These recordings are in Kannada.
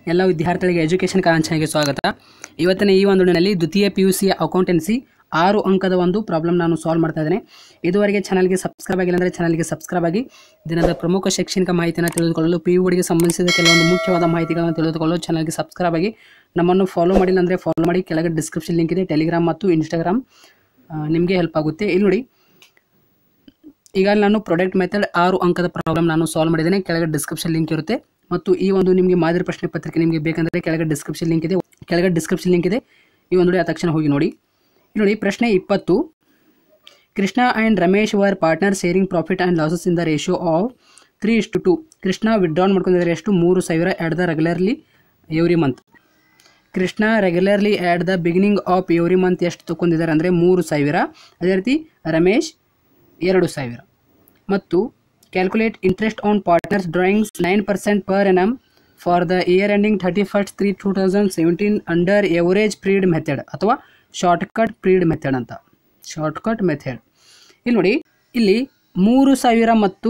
ಎಲ್ಲ ವಿದ್ಯಾರ್ಥಿಗಳಿಗೆ ಎಜುಕೇಷನ್ ಕಾಂಚನೆಗೆ ಸ್ವಾಗತ ಇವತ್ತಿನ ಈ ಒಂದು ದಿನಲ್ಲಿ ದ್ವಿತೀಯ ಪಿ ಯು ಸಿ ಅಕೌಂಟೆನ್ಸಿ ಆರು ಅಂಕದ ಒಂದು ಪ್ರಾಬ್ಲಮ್ ನಾನು ಸಾಲ್ವ್ ಮಾಡ್ತಾ ಇದ್ದೇನೆ ಇದುವರೆಗೆ ಚಾನಲ್ಗೆ ಸಬ್ಸ್ಕ್ರೈಬ್ ಆಗಿಲ್ಲ ಅಂದರೆ ಚಾನಲ್ಗೆ ಸಬ್ಸ್ಕ್ರೈಬ್ ಆಗಿ ದಿನದ ಪ್ರಮುಖ ಶೈಕ್ಷಣಿಕ ಮಾಹಿತಿಯನ್ನು ತಿಳಿದುಕೊಳ್ಳಲು ಪಿ ಯುಡಿಗೆ ಸಂಬಂಧಿಸಿದ ಕೆಲವೊಂದು ಮುಖ್ಯವಾದ ಮಾಹಿತಿಗಳನ್ನು ತಿಳಿದುಕೊಳ್ಳಲು ಚಾನಲ್ಗೆ ಸಬ್ಸ್ಕ್ರೈಬ್ ಆಗಿ ನಮ್ಮನ್ನು ಫಾಲೋ ಮಾಡಿಲ್ಲ ಅಂದರೆ ಫಾಲೋ ಮಾಡಿ ಕೆಳಗೆ ಡಿಸ್ಕ್ರಿಪ್ಷನ್ ಲಿಂಕ್ ಇದೆ ಟೆಲಿಗ್ರಾಮ್ ಮತ್ತು ಇನ್ಸ್ಟಾಗ್ರಾಮ್ ನಿಮಗೆ ಹೆಲ್ಪ್ ಆಗುತ್ತೆ ಇಲ್ಲಿ ನೋಡಿ ಈಗ ನಾನು ಪ್ರಾಡಕ್ಟ್ ಮೆಥಡ್ ಆರು ಅಂಕದ ಪ್ರಾಬ್ಲಮ್ ನಾನು ಸಾಲ್ವ್ ಮಾಡಿದ್ದೇನೆ ಕೆಳಗೆ ಡಿಸ್ಕ್ರಿಪ್ಷನ್ ಲಿಂಕ್ ಇರುತ್ತೆ ಮತ್ತು ಈ ಒಂದು ನಿಮಗೆ ಮಾದರಿ ಪ್ರಶ್ನೆ ಪತ್ರಿಕೆ ನಿಮಗೆ ಬೇಕಂದರೆ ಕೆಳಗೆ ಡಿಸ್ಕ್ರಿಪ್ಷನ್ ಲಿಂಕ್ ಇದೆ ಕೆಳಗೆ ಡಿಸ್ಕ್ರಿಪ್ಷನ್ ಲಿಂಕ್ ಇದೆ ಈ ಒಂದು ನೋಡಿ ಆ ತಕ್ಷಣ ಹೋಗಿ ನೋಡಿ ಇಲ್ಲಿ ನೋಡಿ ಪ್ರಶ್ನೆ ಇಪ್ಪತ್ತು Krishna and Ramesh were partner sharing profit and losses in the ratio of three ಇಷ್ಟು ಟು ಕೃಷ್ಣ ವಿಡ್ರಾನ್ ಮಾಡ್ಕೊಂಡಿದ್ದಾರೆ ಎಷ್ಟು ಮೂರು ಸಾವಿರ at the regularly every month Krishna regularly at the beginning of every month ಎಷ್ಟು ತಗೊಂಡಿದ್ದಾರೆ ಅಂದರೆ ಮೂರು ಸಾವಿರ ಅದೇ ರೀತಿ ರಮೇಶ್ ಎರಡು ಸಾವಿರ ಮತ್ತು calculate interest on partners drawings nine percent per annum for the year ending thirty first three two thousand seventeen under average period method ಅಥವಾ ಶಾರ್ಟ್ಕಟ್ ಪ್ರೀಡ್ ಮೆಥಡ್ ಅಂತ ಶಾರ್ಟ್ಕಟ್ ಮೆಥಡ್ ಇಲ್ಲಿ ನೋಡಿ ಇಲ್ಲಿ ಮೂರು ಸಾವಿರ ಮತ್ತು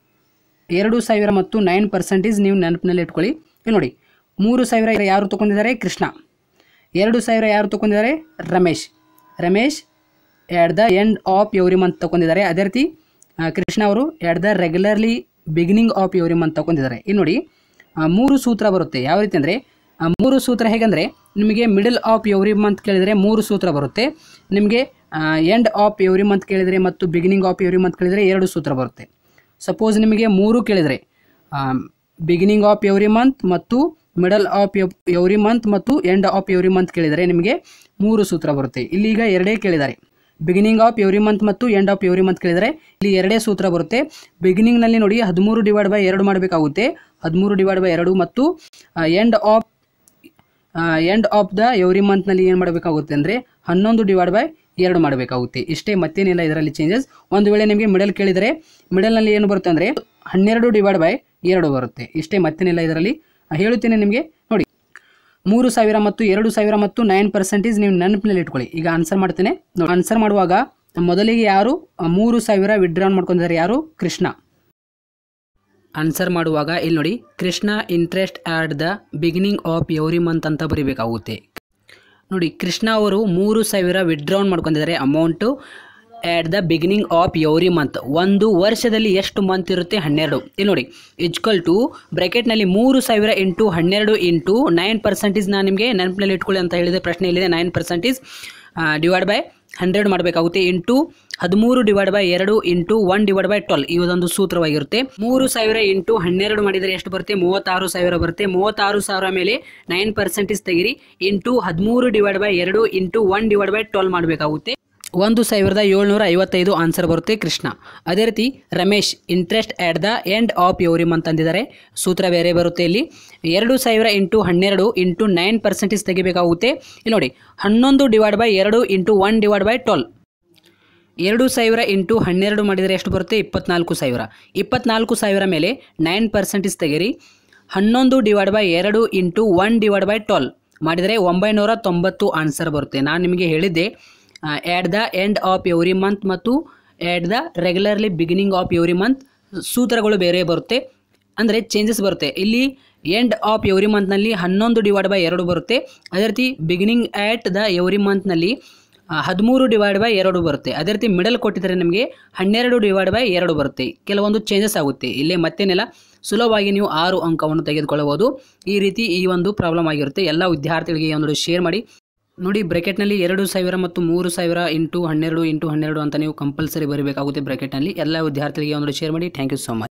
ಎರಡು ಸಾವಿರ ಮತ್ತು ನೈನ್ ಪರ್ಸೆಂಟೇಜ್ ನೀವು ನೆನಪಿನಲ್ಲಿ ಇಟ್ಕೊಳ್ಳಿ ಇಲ್ಲಿ ನೋಡಿ ಮೂರು ಸಾವಿರ ಯಾರು ತೊಗೊಂಡಿದ್ದಾರೆ ಕೃಷ್ಣ ಎರಡು ಸಾವಿರ ಯಾರು ತೊಗೊಂಡಿದ್ದಾರೆ Ramesh Ramesh at the end of every month ತೊಗೊಂಡಿದ್ದಾರೆ ಅದೇ ರೀತಿ ಆ, ಕೃಷ್ಣ ಅವರು at the regularly beginning of every month ತೊಗೊಂಡಿದ್ದಾರೆ ಇಲ್ಲಿ ನೋಡಿ ಆ, ಮೂರು ಸೂತ್ರ ಬರುತ್ತೆ ಯಾವ ರೀತಿ ಅಂದರೆ ಮೂರು ಸೂತ್ರ ಹೇಗೆಂದರೆ ನಿಮಗೆ ಮಿಡಲ್ ಆಫ್ ಎವ್ರಿ ಮಂತ್ ಕೇಳಿದರೆ ಮೂರು ಸೂತ್ರ ಬರುತ್ತೆ ನಿಮಗೆ ಎಂಡ್ ಆಫ್ ಎವ್ರಿ ಮಂತ್ ಕೇಳಿದರೆ ಮತ್ತು ಬಿಗಿನಿಂಗ್ ಆಫ್ ಎವ್ರಿ ಮಂತ್ ಕೇಳಿದರೆ ಎರಡು ಸೂತ್ರ ಬರುತ್ತೆ ಸಪೋಸ್ ನಿಮಗೆ ಮೂರು ಕೇಳಿದರೆ ಬಿಗಿನಿಂಗ್ ಆಫ್ ಎವ್ರಿ ಮಂತ್ ಮತ್ತು ಮಿಡಲ್ ಆಫ್ ಎವ್ರಿ ಮಂತ್ ಮತ್ತು ಎಂಡ್ ಆಫ್ ಎವ್ರಿ ಮಂತ್ ಕೇಳಿದರೆ ನಿಮಗೆ ಮೂರು ಸೂತ್ರ ಬರುತ್ತೆ ಇಲ್ಲಿ ಈಗ ಎರಡೇ ಕೇಳಿದ್ದಾರೆ ಬಿಗಿನಿಂಗ್ ಆಫ್ ಎವ್ರಿ ಮಂತ್ ಮತ್ತು ಎಂಡ್ ಆಫ್ ಎವ್ರಿ ಮಂತ್ ಕೇಳಿದರೆ ಇಲ್ಲಿ ಎರಡೇ ಸೂತ್ರ ಬರುತ್ತೆ ಬಿಗಿನಿಂಗ್ನಲ್ಲಿ ನೋಡಿ ಹದಿಮೂರು ಡಿವೈಡ್ ಬೈ ಎರಡು ಮಾಡಬೇಕಾಗುತ್ತೆ ಹದಿಮೂರು ಡಿವೈಡ್ ಬೈ ಎರಡು ಮತ್ತು end of end of the every ಮಂತ್ನಲ್ಲಿ ಏನು ಮಾಡಬೇಕಾಗುತ್ತೆ ಅಂದರೆ ಹನ್ನೊಂದು ಡಿವೈಡ್ ಬೈ ಎರಡು ಮಾಡಬೇಕಾಗುತ್ತೆ ಇಷ್ಟೇ ಮತ್ತೇನಿಲ್ಲ ಇದರಲ್ಲಿ ಚೇಂಜಸ್ ಒಂದು ವೇಳೆ ನಿಮಗೆ ಮಿಡಲ್ ಕೇಳಿದರೆ ಮಿಡಲ್ನಲ್ಲಿ ಏನು ಬರುತ್ತೆ ಅಂದರೆ ಹನ್ನೆರಡು ಡಿವೈಡ್ ಬೈ ಎರಡು ಬರುತ್ತೆ ಇಷ್ಟೇ ಮತ್ತೇನಿಲ್ಲ ಇದರಲ್ಲಿ ಆ, ಹೇಳುತ್ತೇನೆ ನಿಮಗೆ ನೋಡಿ ಮೂರು ಸಾವಿರ ಮತ್ತು ಎರಡು ಸಾವಿರ ಮತ್ತು ನೈನ್ ಪರ್ಸೆಂಟೇಜ್ ನೀವು ನೆನಪಿನಲ್ಲಿ ಇಟ್ಕೊಳ್ಳಿ ಈಗ ಆನ್ಸರ್ ಮಾಡ್ತೇನೆ ನೋಡಿ ಆನ್ಸರ್ ಮಾಡುವಾಗ ಮೊದಲಿಗೆ ಯಾರು ಆ, ಮೂರು ಸಾವಿರ ವಿಡ್ರಾನ್ ಮಾಡ್ಕೊಂಡಿದ್ದಾರೆ ಯಾರು ಕೃಷ್ಣ ಆನ್ಸರ್ ಮಾಡುವಾಗ ಇಲ್ಲಿ ನೋಡಿ Krishna interest at the beginning of every month ಅಂತ ಬರೀಬೇಕಾಗುತ್ತೆ ನೋಡಿ ಕೃಷ್ಣ ಅವರು ಮೂರು ಸಾವಿರ ವಿಡ್ರಾನ್ ಮಾಡ್ಕೊಂಡಿದ್ದಾರೆ amount at the beginning of every month ಒಂದು ವರ್ಷದಲ್ಲಿ ಎಷ್ಟು ಮಂತ್ ಇರುತ್ತೆ ಹನ್ನೆರಡು ಇಲ್ಲಿ ನೋಡಿ ಇಜ್ಕಲ್ ಟು ಬ್ರ್ಯಾಕೆಟ್ನಲ್ಲಿ ಮೂರು ಸಾವಿರ ಇಂಟು ಹನ್ನೆರಡು ಇಂಟು ನೈನ್ ಪರ್ಸೆಂಟೇಜ್ ನಾನು ನಿಮಗೆ ನೆನಪಿನಲ್ಲಿ ಇಟ್ಕೊಳ್ಳಿ ಅಂತ ಹೇಳಿದೆ ಪ್ರಶ್ನೆ ಇಲ್ಲಿದೆ nine percentage divide by hundred ಮಾಡಬೇಕಾಗುತ್ತೆ ಇಂಟು ಹದಿಮೂರು ಡಿವೈಡ್ ಬೈ ಎರಡು into one divide by twelve ಇದೊಂದು ಸೂತ್ರವಾಗಿರುತ್ತೆ ಮೂರು ಸಾವಿರ ಇಂಟು ಹನ್ನೆರಡು ಮಾಡಿದರೆ ಎಷ್ಟು ಬರುತ್ತೆ ಮೂವತ್ತಾರು ಸಾವಿರ ಬರುತ್ತೆ ಮೂವತ್ತಾರು ಸಾವಿರ ಮೇಲೆ ನೈನ್ ಪರ್ಸೆಂಟೇಜ್ ತೆಗಿರಿ ಇಂಟು ಹದಿಮೂರು ಡಿವೈಡ್ ಬೈ ಎರಡು into one divide by twelve ಮಾಡಬೇಕಾಗುತ್ತೆ ಒಂದು ಸಾವಿರದ ಏಳ್ನೂರ ಐವತ್ತೈದು ಆನ್ಸರ್ ಬರುತ್ತೆ ಕೃಷ್ಣ ಅದೇ ರೀತಿ Ramesh interest at the end of every month ಅಂದಿದ್ದಾರೆ ಸೂತ್ರ ಬೇರೆ ಬರುತ್ತೆ ಇಲ್ಲಿ ಎರಡು ಸಾವಿರ ಇಂಟು ಹನ್ನೆರಡು ಇಂಟು ನೈನ್ ಪರ್ಸೆಂಟೇಜ್ ತೆಗಿಬೇಕಾಗುತ್ತೆ ಇಲ್ಲಿ ನೋಡಿ ಹನ್ನೊಂದು ಡಿವೈಡ್ ಬೈ ಎರಡು into one divide by twelve ಎರಡು ಸಾವಿರ ಇಂಟು ಹನ್ನೆರಡು ಮಾಡಿದರೆ ಎಷ್ಟು ಬರುತ್ತೆ ಇಪ್ಪತ್ನಾಲ್ಕು ಸಾವಿರ ಇಪ್ಪತ್ನಾಲ್ಕು ಸಾವಿರ ಮೇಲೆ ನೈನ್ ಪರ್ಸೆಂಟೇಜ್ ತೆಗೀರಿ ಹನ್ನೊಂದು ಡಿವೈಡ್ ಬೈ ಎರಡು into one divide by twelve ಮಾಡಿದರೆ ಒಂಬೈನೂರ ತೊಂಬತ್ತು ಆನ್ಸರ್ ಬರುತ್ತೆ ನಾನು ನಿಮಗೆ ಹೇಳಿದ್ದೆ at the end of every month ಮತ್ತು at the regularly beginning of every month ಸೂತ್ರಗಳು ಬೇರೆ ಬರುತ್ತೆ ಅಂದರೆ ಚೇಂಜಸ್ ಬರುತ್ತೆ ಇಲ್ಲಿ ಎಂಡ್ ಆಫ್ ಎವ್ರಿ ಮಂತ್ನಲ್ಲಿ ಹನ್ನೊಂದು ಡಿವೈಡ್ ಬೈ ಎರಡು ಬರುತ್ತೆ ಅದೇ ರೀತಿ ಬಿಗಿನಿಂಗ್ ಆ್ಯಟ್ ದ ಎವ್ರಿ ಮಂತ್ನಲ್ಲಿ ಹದಿಮೂರು ಡಿವೈಡ್ ಬೈ ಎರಡು ಬರುತ್ತೆ ಅದೇ ರೀತಿ ಮಿಡಲ್ ಕೊಟ್ಟಿದ್ದಾರೆ ನಿಮಗೆ ಹನ್ನೆರಡು ಡಿವೈಡ್ ಬೈ ಎರಡು ಬರುತ್ತೆ ಕೆಲವೊಂದು ಚೇಂಜಸ್ ಆಗುತ್ತೆ ಇಲ್ಲೇ ಮತ್ತೇನಿಲ್ಲ ಸುಲಭವಾಗಿ ನೀವು ಆರು ಅಂಕವನ್ನು ತೆಗೆದುಕೊಳ್ಳಬಹುದು ಈ ರೀತಿ ಈ ಒಂದು ಪ್ರಾಬ್ಲಮ್ ಆಗಿರುತ್ತೆ ಎಲ್ಲ ವಿದ್ಯಾರ್ಥಿಗಳಿಗೆ ಈ ಒಂದು ಶೇರ್ ಮಾಡಿ ನೋಡಿ ಬ್ರ್ಯಾಕೆಟ್ನಲ್ಲಿ ಎರಡು ಸಾವಿರ ಮತ್ತು ಮೂರು ಸಾವಿರ ಇಂಟು ಹನ್ನೆರಡು ಇಂಟು ಹನ್ನೆರಡು ಅಂತ ನೀವು ಕಂಪಲ್ಸರಿ ಬರೀಬೇಕಾಗುತ್ತೆ ಬ್ರ್ಯಾಕೆಟ್ನಲ್ಲಿ ಎಲ್ಲ ವಿದ್ಯಾರ್ಥಿಗಳಿಗೆ ಒಂದು ಶೇರ್ ಮಾಡಿ ಥ್ಯಾಂಕ್ ಯು ಸೊ ಮಚ್